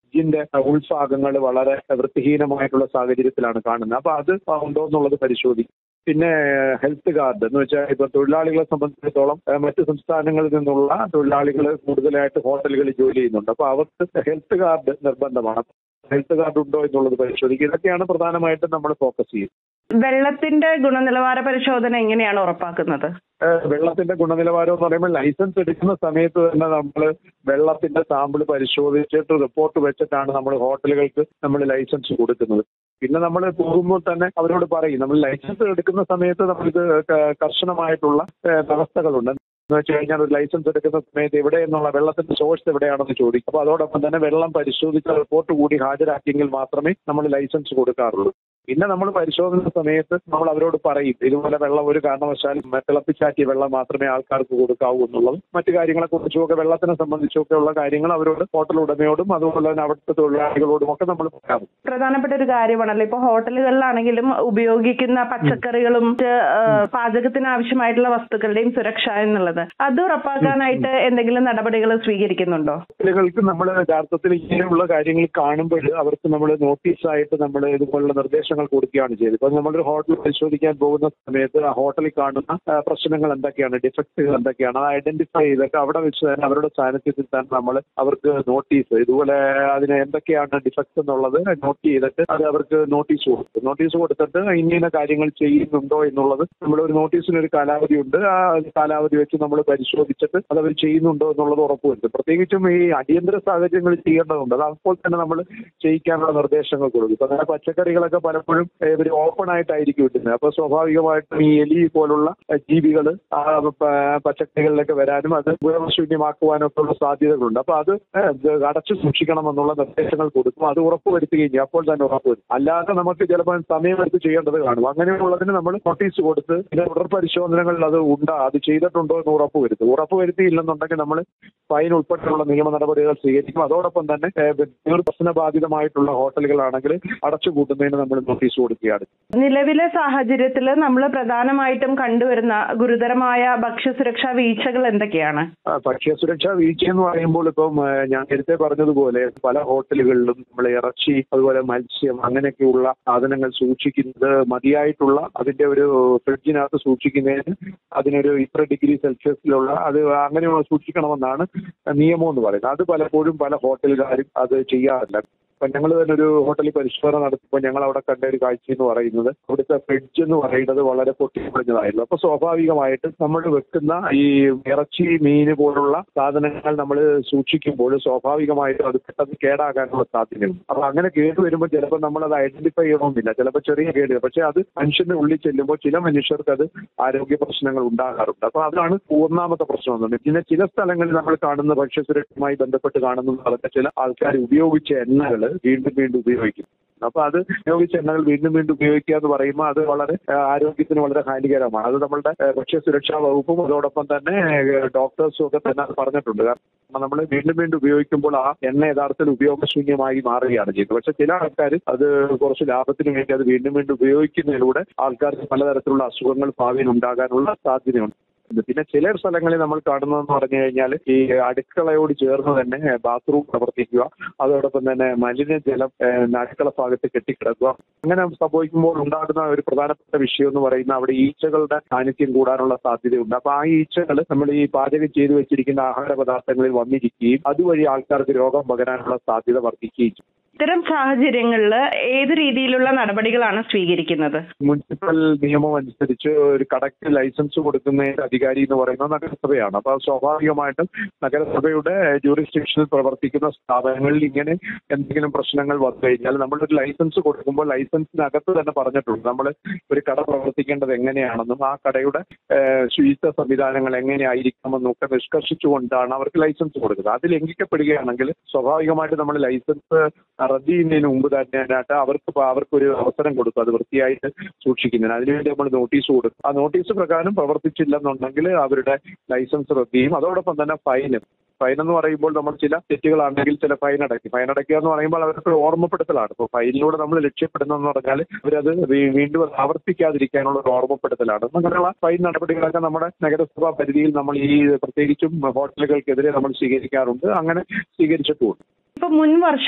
ഫ്രിഡ്ജിന്റെ ഉൾഭാഗങ്ങൾ വളരെ വൃത്തിഹീനമായിട്ടുള്ള സാഹചര്യത്തിലാണ് കാണുന്നത് അപ്പൊ അത് ഉണ്ടോ എന്നുള്ളത് പരിശോധിക്കും പിന്നെ ഹെൽത്ത് കാർഡ് എന്ന് വെച്ചാൽ ഇപ്പൊ തൊഴിലാളികളെ സംബന്ധിച്ചിടത്തോളം ഏഹ് മറ്റ് സംസ്ഥാനങ്ങളിൽ നിന്നുള്ള തൊഴിലാളികൾ കൂടുതലായിട്ട് ഹോട്ടലുകളിൽ ജോലി ചെയ്യുന്നുണ്ട് അപ്പൊ അവർക്ക് ഹെൽത്ത് കാർഡ് നിർബന്ധമാണ് ഹെൽത്ത് കാർഡ് ഉണ്ടോ എന്നുള്ളത് പരിശോധിക്കുക ഇതൊക്കെയാണ് പ്രധാനമായിട്ടും നമ്മൾ ഫോക്കസ് ചെയ്യുന്നത് വെള്ളത്തിന്റെ ഗുണനിലവാര പരിശോധന എങ്ങനെയാണ് ഉറപ്പാക്കുന്നത് ഏഹ് വെള്ളത്തിന്റെ ഗുണനിലവാരം എന്ന് പറയുമ്പോൾ ലൈസൻസ് എടുക്കുന്ന സമയത്ത് തന്നെ നമ്മൾ വെള്ളത്തിന്റെ സാമ്പിൾ പരിശോധിച്ചിട്ട് റിപ്പോർട്ട് വെച്ചിട്ടാണ് നമ്മൾ ഹോട്ടലുകൾക്ക് നമ്മൾ ലൈസൻസ് കൊടുക്കുന്നത് പിന്നെ നമ്മൾ പോകുമ്പോൾ തന്നെ അവരോട് പറയും നമ്മൾ ലൈസൻസ് എടുക്കുന്ന സമയത്ത് നമ്മൾക്ക് ക- കർശനമായിട്ടുള്ള ഏഹ് വ്യവസ്ഥകളുണ്ട് എന്ന് വെച്ച് കഴിഞ്ഞാൽ ഒരു ലൈസൻസ് എടുക്കുന്ന സമയത്ത് എവിടെ എന്നുള്ള വെള്ളത്തിന്റെ സോഴ്സ് എവിടെയാണെന്ന് ചോദിക്കും അപ്പോൾ അതോടൊപ്പം തന്നെ വെള്ളം പരിശോധിച്ച റിപ്പോർട്ട് കൂടി ഹാജരാക്കിയെങ്കിൽ മാത്രമേ നമ്മൾ ലൈസൻസ് കൊടുക്കാറുള്ളൂ പിന്നെ നമ്മൾ പരിശോധന സമയത്ത് നമ്മൾ അവരോട് പറയും ഇതുപോലെ വെള്ളം ഒരു കാരണവശാലും തിളപ്പിച്ചാറ്റിയ വെള്ളം മാത്രമേ ആൾക്കാർക്ക് കൊടുക്കാവൂ എന്നുള്ളതും മറ്റു കാര്യങ്ങളെ കുറിച്ചുമൊക്കെ വെള്ളത്തിനെ സംബന്ധിച്ചൊക്കെ ഉള്ള കാര്യങ്ങൾ അവരോട് ഹോട്ടൽ ഉടമയോടും അതുപോലെ തന്നെ അവിടുത്തെ തൊഴിലാളികളോടും ഒക്കെ നമ്മൾ പറയാം പ്രധാനപ്പെട്ട ഒരു കാര്യമാണല്ലോ ഇപ്പൊ ഹോട്ടലുകളിലാണെങ്കിലും ഉപയോഗിക്കുന്ന പച്ചക്കറികളും മറ്റ്, ആ, പാചകത്തിന് ആവശ്യമായിട്ടുള്ള വസ്തുക്കളുടെയും സുരക്ഷ എന്നുള്ളത് അത് ഉറപ്പാക്കാനായിട്ട് എന്തെങ്കിലും നടപടികൾ സ്വീകരിക്കുന്നുണ്ടോ ഹോട്ടലുകൾക്ക് നമ്മൾ യഥാർത്ഥത്തിൽ ഇങ്ങനെയുള്ള കാര്യങ്ങൾ കാണുമ്പോൾ അവർക്ക് നമ്മൾ നോട്ടീസായിട്ട് നമ്മൾ ഇതുപോലുള്ള നിർദ്ദേശങ്ങൾ കൊടുക്കുകയാണ് ചെയ്തത് ഇപ്പൊ നമ്മളൊരു ഹോട്ടൽ പരിശോധിക്കാൻ പോകുന്ന സമയത്ത് ആ ഹോട്ടലിൽ കാണുന്ന ആ, പ്രശ്നങ്ങൾ എന്തൊക്കെയാണ് ഡിഫക്റ്റുകൾ എന്തൊക്കെയാണ് അത് ഐഡന്റിഫൈ ചെയ്തൊക്കെ അവിടെ വെച്ച് തന്നെ അവരുടെ സാന്നിധ്യത്തിൽ തന്നെ നമ്മൾ അവർക്ക് നോട്ടീസ് ഇതുപോലെ അതിന് എന്തൊക്കെയാണ് ഡിഫക്റ്റ് എന്നുള്ളത് നോട്ട് ചെയ്തിട്ട് അത് അവർക്ക് നോട്ടീസ് കൊടുക്കും നോട്ടീസ് കൊടുത്തിട്ട് ഇങ്ങനെ കാര്യങ്ങൾ ചെയ്യുന്നുണ്ടോ എന്നുള്ളത് നമ്മൾ ഒരു നോട്ടീസിന് ഒരു കാലാവധി ഉണ്ട് ആ കാലാവധി വെച്ച് നമ്മൾ പരിശോധിച്ചിട്ട് അത് അവർ ചെയ്യുന്നുണ്ടോ എന്നുള്ളത് ഉറപ്പുവരുത്തും പ്രത്യേകിച്ചും ഈ അടിയന്തര സാഹചര്യങ്ങളിൽ ചെയ്യേണ്ടതുണ്ട് അത് അപ്പോൾ തന്നെ നമ്മൾ ചെയ്യിക്കാനുള്ള നിർദ്ദേശങ്ങൾ കൊടുക്കും ഇപ്പൊ അങ്ങനെ പച്ചക്കറികളൊക്കെ പലപ്പോഴും ഇവർ ഓപ്പൺ ആയിട്ടായിരിക്കും ഇടുന്നത് അപ്പൊ സ്വാഭാവികമായിട്ടും ഈ എലി പോലുള്ള ജീവികൾ ആ പ- പച്ചക്കറികളിലൊക്കെ വരാനും അത് ഉപയോഗശൂന്യമാക്കുവാനും ഒക്കെ ഉള്ള സാധ്യതകളുണ്ട് അപ്പൊ അത് ഇത് അടച്ചു സൂക്ഷിക്കണമെന്നുള്ള നിർദ്ദേശങ്ങൾ കൊടുക്കും അത് ഉറപ്പുവരുത്തുകയും ചെയ്യും അപ്പോൾ തന്നെ ഉറപ്പുവരും അല്ലാതെ നമുക്ക് ചിലപ്പോൾ സമയമെടുത്ത് ചെയ്യേണ്ടത് കാണും അങ്ങനെയുള്ളതിന് നമ്മൾ നോട്ടീസ് കൊടുത്ത് പിന്നെ തുടർ പരിശോധനകളിൽ അത് ഉണ്ടാ അത് ചെയ്തിട്ടുണ്ടോ എന്ന് ഉറപ്പുവരുത്തും ഉറപ്പുവരുത്തിയില്ലെന്നുണ്ടെങ്കിൽ നമ്മൾ ഫൈൻ ഉൾപ്പെടെയുള്ള നിയമ നടപടികൾ സ്വീകരിക്കും അതോടൊപ്പം തന്നെ ഏഹ്, തീർ പ്രശ്നബാധിതമായിട്ടുള്ള ഹോട്ടലുകളാണെങ്കിൽ അടച്ചുപൂട്ടുന്നതിന് നമ്മൾ നോട്ടീസ് കൊടുക്കുകയാണ് നിലവിലെ സാഹചര്യത്തിൽ നമ്മൾ പ്രധാനമായിട്ടും കണ്ടുവരുന്ന ഗുരുതരമായ ഭക്ഷ്യസുരക്ഷാ വീഴ്ചകൾ എന്തൊക്കെയാണ് ആ, ഭക്ഷ്യസുരക്ഷാ വീഴ്ച എന്ന് പറയുമ്പോൾ ഇപ്പം ഏ, ഞാൻ നേരത്തെ പറഞ്ഞതുപോലെ പല ഹോട്ടലുകളിലും നമ്മൾ ഇറച്ചി അതുപോലെ മത്സ്യം അങ്ങനെയൊക്കെയുള്ള സാധനങ്ങൾ സൂക്ഷിക്കുന്നത് മതിയായിട്ടുള്ള അതിന്റെ ഒരു ഫ്രിഡ്ജിനകത്ത് സൂക്ഷിക്കുന്നതിന് അതിനൊരു ഇത്ര ഡിഗ്രി സെൽഷ്യസിലുള്ള അത് അങ്ങനെയുള്ള സൂക്ഷിക്കണമെന്നാണ് നിയമം എന്ന് പറയുന്നത് അത് പലപ്പോഴും പല ഹോട്ടലുകാരും അത് ചെയ്യാറില്ല അപ്പൊ ഞങ്ങൾ തന്നെ ഒരു ഹോട്ടലിൽ പരിശോധന നടത്തിയപ്പോൾ ഞങ്ങൾ അവിടെ കണ്ട ഒരു കാഴ്ച എന്ന് പറയുന്നത് അവിടുത്തെ ഫ്രിഡ്ജ് എന്ന് പറയുന്നത് വളരെ പൊട്ടിപ്പൊളിഞ്ഞതായിരുന്നു അപ്പൊ സ്വാഭാവികമായിട്ടും നമ്മൾ വെക്കുന്ന ഈ ഇറച്ചി മീന് പോലുള്ള സാധനങ്ങൾ നമ്മൾ സൂക്ഷിക്കുമ്പോൾ സ്വാഭാവികമായിട്ടും അത് പെട്ടെന്ന് കേടാകാനുള്ള സാധ്യതയുണ്ട് അപ്പൊ അങ്ങനെ കേട് വരുമ്പോൾ ചിലപ്പോൾ നമ്മൾ അത് ഐഡന്റിഫൈ ചെയ്യണമെന്നില്ല ചിലപ്പോൾ ചെറിയ കേട് പക്ഷെ അത് മനുഷ്യന്റെ ഉള്ളിൽ ചെല്ലുമ്പോൾ ചില മനുഷ്യർക്ക് അത് ആരോഗ്യ പ്രശ്നങ്ങൾ ഉണ്ടാകാറുണ്ട് അപ്പൊ അതാണ് മൂന്നാമത്തെ പ്രശ്നം എന്ന് പറയുന്നത്. പിന്നെ ചില സ്ഥലങ്ങളിൽ നമ്മൾ കാണുന്ന ഭക്ഷ്യസുരക്ഷയുമായി ബന്ധപ്പെട്ട് കാണുന്നതൊക്കെ ചില ആൾക്കാർ ഉപയോഗിച്ച എണ്ണകൾ വീണ്ടും വീണ്ടും ഉപയോഗിക്കും അപ്പൊ അത് ഉപയോഗിച്ച എണ്ണകൾ വീണ്ടും വീണ്ടും ഉപയോഗിക്കുക എന്ന് പറയുമ്പോൾ അത് വളരെ ആ, ആരോഗ്യത്തിന് വളരെ ഹാനികരമാണ് അത് നമ്മളുടെ ആ, ഭക്ഷ്യസുരക്ഷാ വകുപ്പും അതോടൊപ്പം തന്നെ ഡോക്ടേഴ്സും ഒക്കെ തന്നെ അത് പറഞ്ഞിട്ടുണ്ട് കാരണം നമ്മൾ വീണ്ടും വീണ്ടും ഉപയോഗിക്കുമ്പോൾ ആ എണ്ണ യഥാർത്ഥത്തിൽ ഉപയോഗശൂന്യമായി മാറുകയാണ് ചെയ്യുന്നത് പക്ഷെ ചില ആൾക്കാർ അത് കുറച്ച് ലാഭത്തിന് വേണ്ടി അത് വീണ്ടും വീണ്ടും ഉപയോഗിക്കുന്നതിലൂടെ ആൾക്കാർക്ക് പലതരത്തിലുള്ള അസുഖങ്ങൾ ഭാവിയിൽ ഉണ്ടാകാനുള്ള സാധ്യതയുണ്ട് പിന്നെ ചില സ്ഥലങ്ങളിൽ നമ്മൾ കാണുന്നതെന്ന് പറഞ്ഞു കഴിഞ്ഞാൽ ഈ അടുക്കളയോട് ചേർന്ന് തന്നെ ബാത്റൂം പ്രവർത്തിക്കുക അതോടൊപ്പം തന്നെ മലിനജലം ഏഹ്, അടുക്കള ഭാഗത്ത് കെട്ടിക്കിടക്കുക അങ്ങനെ സംഭവിക്കുമ്പോൾ ഉണ്ടാകുന്ന ഒരു പ്രധാനപ്പെട്ട വിഷയം എന്ന് പറയുന്നത് അവിടെ ഈച്ചകളുടെ സാന്നിധ്യം കൂടാനുള്ള സാധ്യതയുണ്ട് അപ്പൊ ആ ഈച്ചകൾ നമ്മൾ ഈ പാചകം ചെയ്തു വെച്ചിരിക്കുന്ന ആഹാര പദാർത്ഥങ്ങളിൽ വന്നിരിക്കുകയും അതുവഴി ആൾക്കാർക്ക് രോഗം പകരാനുള്ള സാധ്യത വർദ്ധിക്കുകയും ചെയ്യും ഇത്തരം സാഹചര്യങ്ങളിൽ ഏത് രീതിയിലുള്ള നടപടികളാണ് സ്വീകരിക്കുന്നത് മുനിസിപ്പൽ നിയമം അനുസരിച്ച് ഒരു കടക്ക് ലൈസൻസ് കൊടുക്കുന്നതിന്റെ അധികാരി എന്ന് പറയുന്നത് നഗരസഭയാണ് അപ്പൊ സ്വാഭാവികമായിട്ടും നഗരസഭയുടെ ജൂറിസ്ഡിക്ഷനിൽ പ്രവർത്തിക്കുന്ന സ്ഥാപനങ്ങളിൽ ഇങ്ങനെ എന്തെങ്കിലും പ്രശ്നങ്ങൾ വന്നു കഴിഞ്ഞാൽ നമ്മളൊരു ലൈസൻസ് കൊടുക്കുമ്പോൾ ലൈസൻസിനകത്ത് തന്നെ പറഞ്ഞിട്ടുണ്ട് നമ്മൾ ഒരു കട പ്രവർത്തിക്കേണ്ടത് എങ്ങനെയാണെന്നും ആ കടയുടെ ഏഹ്, ശുചിത്വ സംവിധാനങ്ങൾ എങ്ങനെയായിരിക്കണമെന്നും ഒക്കെ നിഷ്കർഷിച്ചുകൊണ്ടാണ് അവർക്ക് ലൈസൻസ് കൊടുക്കുന്നത് അത് ലംഘിക്കപ്പെടുകയാണെങ്കിൽ സ്വാഭാവികമായിട്ട് നമ്മൾ ലൈസൻസ് റദ്ദ് ചെയ്യുന്നതിന് മുമ്പ് തന്നെ അതിനകത്ത് അവർക്ക് പ- അവർക്കൊരു അവസരം കൊടുക്കും അത് വൃത്തിയായിട്ട് സൂക്ഷിക്കുന്നതിന് അതിനുവേണ്ടി നമ്മൾ നോട്ടീസ് കൊടുക്കും ആ നോട്ടീസ് പ്രകാരം പ്രവർത്തിച്ചില്ലെന്നുണ്ടെങ്കിൽ അവരുടെ ലൈസൻസ് റദ്ദ് ചെയ്യും അതോടൊപ്പം തന്നെ ഫൈനും ഫൈൻ എന്ന് പറയുമ്പോൾ നമ്മൾ ചില തെറ്റുകളാണെങ്കിൽ ചില ഫൈൻ അടയ്ക്കും ഫൈൻ അടയ്ക്കുക എന്ന് പറയുമ്പോൾ അവർക്ക് ഓർമ്മപ്പെടുത്തലാണ് ഇപ്പോൾ ഫൈനിലൂടെ നമ്മൾ ലക്ഷ്യപ്പെടുന്നതെന്ന് പറഞ്ഞാൽ അവരത് വീ- വീണ്ടും അത് ആവർത്തിക്കാതിരിക്കാനുള്ള ഒരു ഓർമ്മപ്പെടുത്തലാണ് അങ്ങനെയുള്ള ഫൈൻ നടപടികളൊക്കെ നമ്മുടെ നഗരസഭാ പരിധിയിൽ നമ്മൾ ഈ പ്രത്യേകിച്ചും ഹോട്ടലുകൾക്കെതിരെ നമ്മൾ സ്വീകരിക്കാറുണ്ട് അങ്ങനെ സ്വീകരിച്ചിട്ടുമുണ്ട് ഇപ്പൊ മുൻ വർഷം